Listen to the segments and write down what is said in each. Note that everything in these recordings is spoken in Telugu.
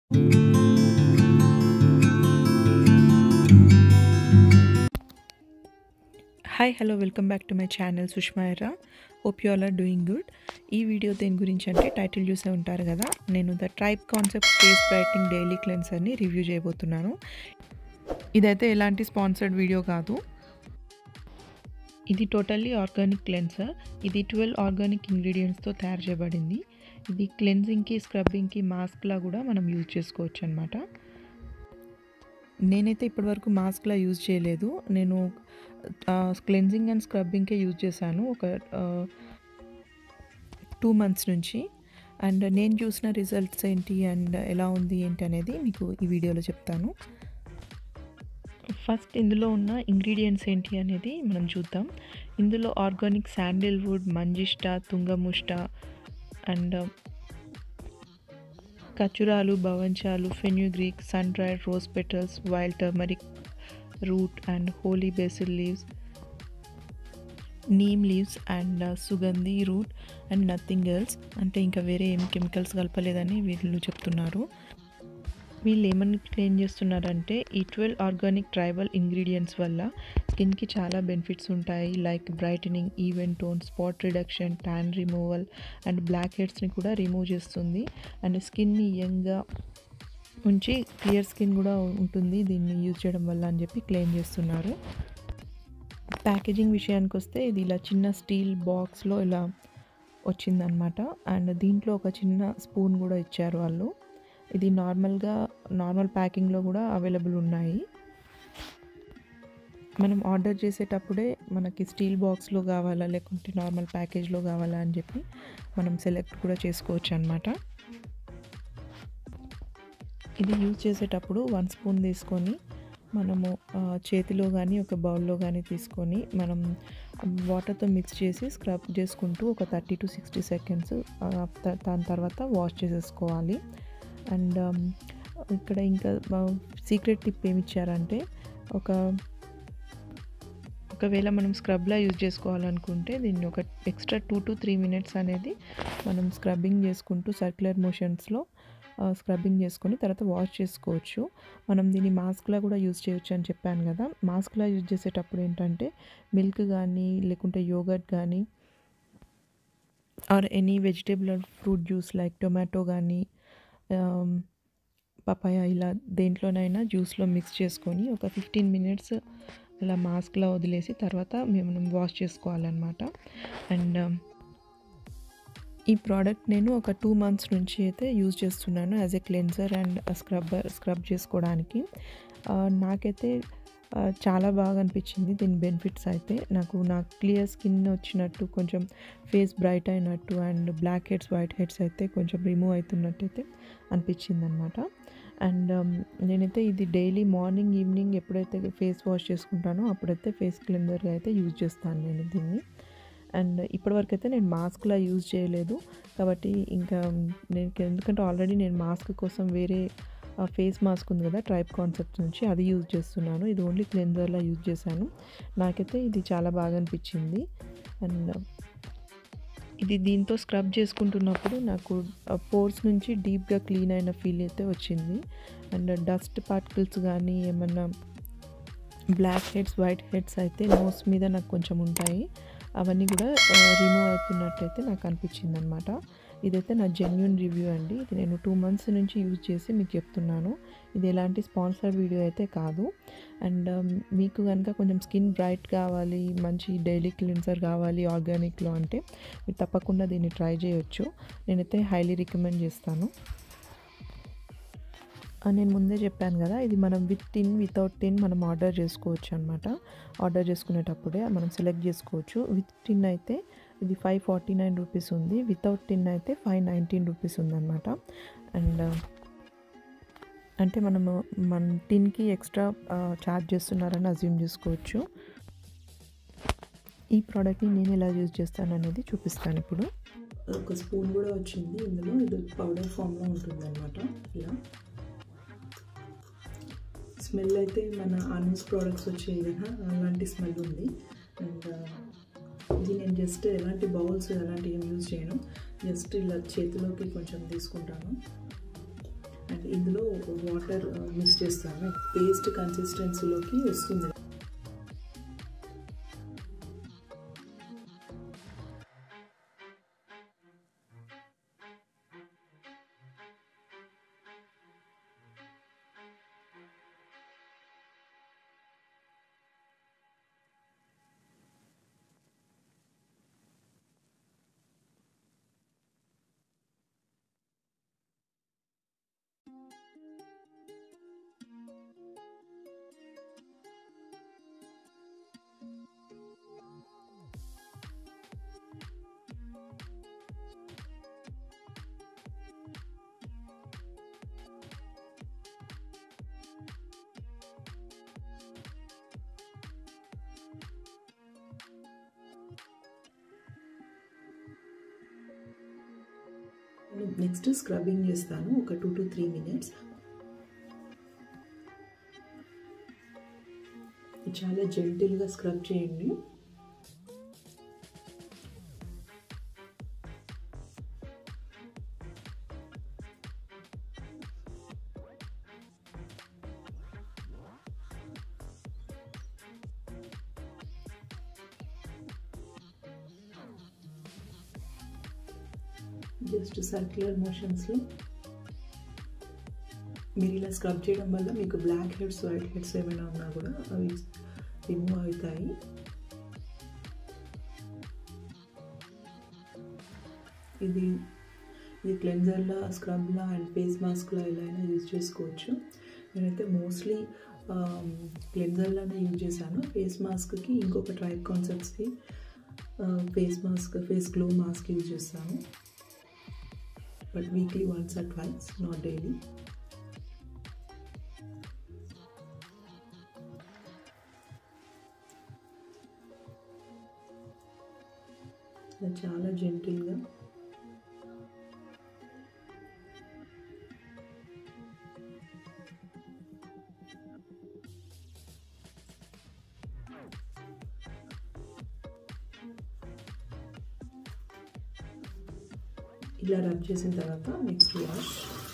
hi hello welcome back to my channel Sushmayara hope you all are doing good ఈ వీడియో దేని గురించి అంటే టైటిల్ చూసే ఉంటారు కదా నేను the tribe concept face brightening daily క్లెన్సర్ని రివ్యూ చేయబోతున్నాను ఇదైతే ఎలాంటి స్పాన్సర్డ్ వీడియో కాదు ఇది టోటల్లీ ఆర్గానిక్ క్లెన్సర్ ఇది ట్వెల్వ్ ఆర్గానిక్ ఇంగ్రీడియంట్స్తో తయారు చేయబడింది ఇది క్లెన్జింగ్కి స్క్రబ్బింగ్కి మాస్క్లా కూడా మనం యూజ్ చేసుకోవచ్చు అనమాట నేనైతే ఇప్పటివరకు మాస్క్లా యూజ్ చేయలేదు నేను క్లెన్జింగ్ అండ్ స్క్రబ్బింగ్కే యూజ్ చేశాను ఒక టూ మంత్స్ నుంచి అండ్ నేను చూసిన రిజల్ట్స్ ఏంటి అండ్ ఎలా ఉంది ఏంటి అనేది మీకు ఈ వీడియోలో చెప్తాను ఫస్ట్ ఇందులో ఉన్న ఇంగ్రీడియంట్స్ ఏంటి అనేది మనం చూద్దాం ఇందులో organic sandalwood Manjishtha Tungamusta and ఖచురాలు భవంచాలు fenugreek sun dried rose petals wild turmeric root and holy basil leaves neem leaves and Sugandhi root and nothing else అంటే ఇంకా వేరే ఏం కెమికల్స్ కలపలేదని వీళ్ళు చెప్తున్నారు వీళ్ళు ఏమని క్లెయిమ్ చేస్తున్నారంటే ఈ ట్వెల్వ్ ఆర్గానిక్ ట్రైబల్ ఇంగ్రీడియంట్స్ వల్ల స్కిన్కి చాలా బెనిఫిట్స్ ఉంటాయి like brightening even tone spot reduction tan removal and black హెడ్స్ని కూడా రిమూవ్ చేస్తుంది అండ్ స్కిన్ని యంగ్గా ఉంచి క్లియర్ స్కిన్ కూడా ఉంటుంది దీన్ని యూజ్ చేయడం వల్ల అని చెప్పి క్లెయిమ్ చేస్తున్నారు ప్యాకేజింగ్ విషయానికి వస్తే ఇది ఇలా చిన్న స్టీల్ బాక్స్లో ఇలా వచ్చిందనమాట అండ్ దీంట్లో ఒక చిన్న స్పూన్ కూడా ఇచ్చారు వాళ్ళు ఇది నార్మల్గా నార్మల్ ప్యాకింగ్లో కూడా అవైలబుల్ ఉన్నాయి మనం ఆర్డర్ చేసేటప్పుడే మనకి స్టీల్ బాక్స్లో కావాలా లేకుంటే నార్మల్ ప్యాకేజ్లో కావాలా అని చెప్పి మనం సెలెక్ట్ కూడా చేసుకోవచ్చు అనమాట ఇది యూజ్ చేసేటప్పుడు వన్ స్పూన్ తీసుకొని మనము చేతిలో కానీ ఒక బౌల్లో కానీ తీసుకొని మనం వాటర్తో మిక్స్ చేసి స్క్రబ్ చేసుకుంటూ ఒక థర్టీ టు సిక్స్టీ సెకండ్స్ దాని తర్వాత వాష్ చేసేసుకోవాలి అండ్ ఇక్కడ ఇంకా సీక్రెట్ టిప్ ఏమి ఇచ్చారంటే ఒక ఒకవేళ మనం స్క్రబ్లా యూజ్ చేసుకోవాలనుకుంటే దీన్ని ఒక extra two to three minutes అనేది మనం స్క్రబ్బింగ్ చేసుకుంటూ సర్క్యులర్ మోషన్స్లో స్క్రబ్బింగ్ చేసుకొని తర్వాత వాష్ చేసుకోవచ్చు మనం దీన్ని మాస్క్లా కూడా యూజ్ చేయొచ్చు అని చెప్పాను కదా మాస్క్లా యూజ్ చేసేటప్పుడు ఏంటంటే మిల్క్ కానీ లేకుంటే యోగర్ట్ కానీ or any vegetable fruit juice like tomato కానీ పపాయ ఇలా దేంట్లోనైనా జ్యూస్లో మిక్స్ చేసుకొని ఒక ఫిఫ్టీన్ మినిట్స్ అలా మాస్క్లో వదిలేసి తర్వాత మేము వాష్ చేసుకోవాలన్నమాట అండ్ ఈ ప్రోడక్ట్ నేను ఒక టూ మంత్స్ నుంచి అయితే యూజ్ చేస్తున్నాను as a cleanser and scrubber scrub చేసుకోవడానికి నాకైతే చాలా బాగా అనిపించింది దీని బెనిఫిట్స్ అయితే నాకు నాకు క్లియర్ స్కిన్ వచ్చినట్టు కొంచెం ఫేస్ బ్రైట్ అయినట్టు and blackheads whiteheads అయితే కొంచెం రిమూవ్ అవుతున్నట్టు అయితే అనిపించింది అనమాట అండ్ నేనైతే ఇది డైలీ మార్నింగ్ ఈవినింగ్ ఎప్పుడైతే ఫేస్ వాష్ చేసుకుంటానో అప్పుడైతే ఫేస్ క్లెన్జర్గా అయితే యూజ్ చేస్తాను నేను దీన్ని అండ్ ఇప్పటివరకు అయితే నేను మాస్క్లా యూజ్ చేయలేదు కాబట్టి ఇంకా నేను ఎందుకంటే ఆల్రెడీ నేను మాస్క్ కోసం వేరే ఫేస్ మాస్క్ ఉంది కదా ట్రైప్ కాన్సెప్ట్ నుంచి అది యూజ్ చేస్తున్నాను ఇది ఓన్లీ క్లెన్జర్లా యూజ్ చేశాను నాకైతే ఇది చాలా బాగా అనిపించింది అండ్ ఇది దీంతో స్క్రబ్ చేసుకుంటున్నప్పుడు నాకు పోర్స్ నుంచి డీప్గా క్లీన్ అయిన ఫీల్ అయితే వచ్చింది అండ్ డస్ట్ పార్టికల్స్ కానీ ఏమన్నా బ్లాక్ హెడ్స్ వైట్ హెడ్స్ అయితే నోస్ మీద నాకు కొంచెం ఉంటాయి అవన్నీ కూడా రిమూవ్ అవుతున్నట్టయితే నాకు అనిపించింది అనమాట ఇదైతే నా జెన్యున్ రివ్యూ అండి ఇది నేను టూ మంత్స్ నుంచి యూజ్ చేసి మీకు చెప్తున్నాను ఇది ఎలాంటి స్పాన్సర్ వీడియో అయితే కాదు అండ్ మీకు కనుక కొంచెం స్కిన్ బ్రైట్ కావాలి మంచి డైలీ క్లిన్సర్ కావాలి ఆర్గానిక్లో అంటే మీరు తప్పకుండా దీన్ని ట్రై చేయొచ్చు నేనైతే హైలీ రికమెండ్ చేస్తాను నేను ముందే చెప్పాను కదా ఇది మనం విత్ టిన్ వితౌట్ టిన్ మనం ఆర్డర్ చేసుకోవచ్చు అనమాట ఆర్డర్ చేసుకునేటప్పుడే మనం సెలెక్ట్ చేసుకోవచ్చు విత్ టిన్ అయితే ఇది ఫైవ్ ఫార్టీ నైన్ రూపీస్ ఉంది వితౌట్ టిన్ అయితే ఫైవ్ నైన్టీన్ రూపీస్ ఉందన్నమాట అండ్ అంటే మనము మన టిన్కి ఎక్స్ట్రా ఛార్జ్ చేస్తున్నారని అజ్యూమ్ చేసుకోవచ్చు ఈ ప్రోడక్ట్ని నేను ఎలా యూజ్ చేస్తాను అనేది చూపిస్తాను ఇప్పుడు ఒక స్పూన్ కూడా వచ్చింది ఇందులో ఇది పౌడర్ ఫామ్లో ఉంటుంది అనమాట ఇలా స్మెల్ అయితే మన ఆనన్స్ ప్రోడక్ట్స్ వచ్చాయి కదా అలాంటి స్మెల్ ఉంది అండ్ ఇది నేను జస్ట్ ఎలాంటి బౌల్స్ అలాంటివి ఏం యూజ్ చేయను జస్ట్ ఇలా చేతిలోకి కొంచెం తీసుకుంటాను అండ్ ఇందులో వాటర్ మిక్స్ చేస్తాను పేస్ట్ కన్సిస్టెన్సీలోకి వస్తుంది నెక్స్ట్ స్క్రబ్బింగ్ చేస్తాను ఒక టూ టు త్రీ మినిట్స్ చాలా జెంటిల్గా స్క్రబ్ చేయండి జస్ట్ సర్క్యులర్ మోషన్స్లో మీరు ఇలా స్క్రబ్ చేయడం వల్ల మీకు బ్లాక్ హెడ్స్ వైట్ హెడ్స్ ఏమైనా ఉన్నా కూడా అవి రిమూవ్ అవుతాయి ఇది ఇది క్లెన్జర్లా స్క్రబ్లా అండ్ ఫేస్ మాస్క్లా ఎలా అయినా యూజ్ చేసుకోవచ్చు నేనైతే మోస్ట్లీ క్లెన్జర్లానే యూజ్ చేశాను ఫేస్ మాస్క్కి ఇంకొక ట్రైబ్ కాన్సెప్ట్స్కి face mask face glow mask use చేస్తాను but weekly once or twice not daily చాలా జెంటిల్గా ఇలా రబ్ చేసిన తర్వాత నెక్స్ట్ వాష్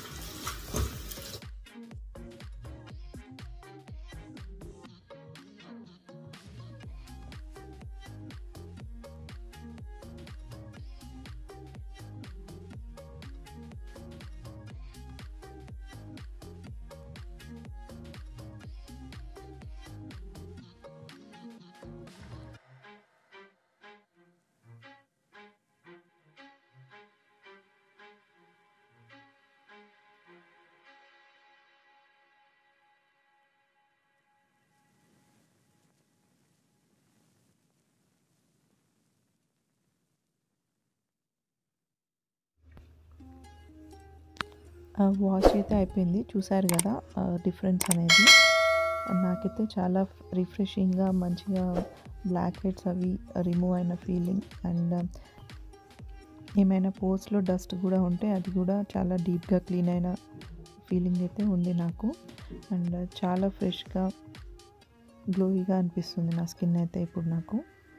వాష్ అయితే అయిపోయింది చూసారు కదా డిఫరెన్స్ అనేది నాకైతే చాలా రిఫ్రెషింగ్గా మంచిగా బ్లాక్ హెడ్స్ అవి రిమూవ్ అయిన ఫీలింగ్ అండ్ ఏమైనా పోస్ట్లో డస్ట్ కూడా ఉంటే అది కూడా చాలా డీప్గా క్లీన్ అయిన ఫీలింగ్ అయితే ఉంది నాకు అండ్ చాలా ఫ్రెష్గా గ్లోయిగా అనిపిస్తుంది నా స్కిన్ అయితే ఇప్పుడు నాకు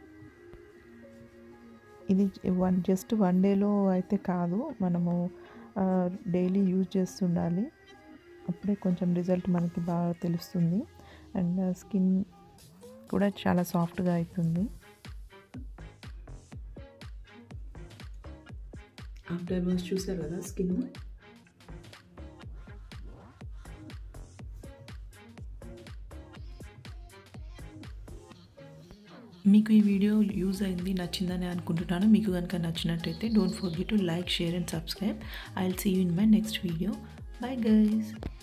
ఇది వన్ జస్ట్ వన్ డేలో అయితే కాదు మనము డైలీ యూజ్ చేస్తుండాలి అప్పుడే కొంచెం రిజల్ట్ మనకి బాగా తెలుస్తుంది అండ్ స్కిన్ కూడా చాలా సాఫ్ట్గా అవుతుంది ఆఫ్టర్ వాష్ చూసారు కదా స్కిన్ మీకు ఈ వీడియో యూజ్ అయింది నచ్చిందని అనుకుంటున్నాను మీకు కనుక నచ్చినట్టయితే don't forget to like share and subscribe I will see you in my next video bye guys